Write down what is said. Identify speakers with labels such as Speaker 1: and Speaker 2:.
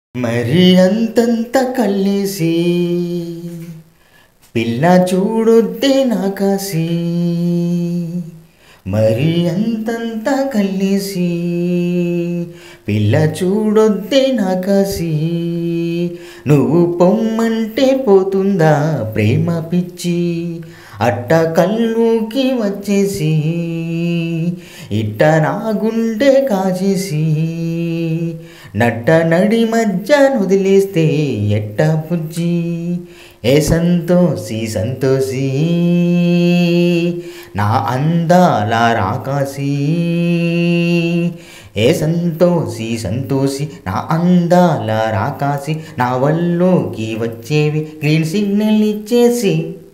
Speaker 1: మరి అంతంత కల్లేసి పిల్ల చూడొద్దే నాకాసి మరి అంతంత కల్లేసి పిల్ల చూడొద్దే నాకాసి నువ్వు పొమ్మంటే పోతుందా ప్రేమ పిచ్చి అట్ట కళ్ళుకి వచ్చేసి ఇట్ట నా గుండె కాచేసి నట్ట నడి మధ్య వదిలేస్తే ఎట్ట బుజ్జి ఏ సంతోషి సంతోషి నా అందాల రాకాసి ఏ సంతోషి సంతోషి నా అందాల రాకాసి నా వల్లోకి వచ్చేవి గ్రీన్ సిగ్నల్ ఇచ్చేసి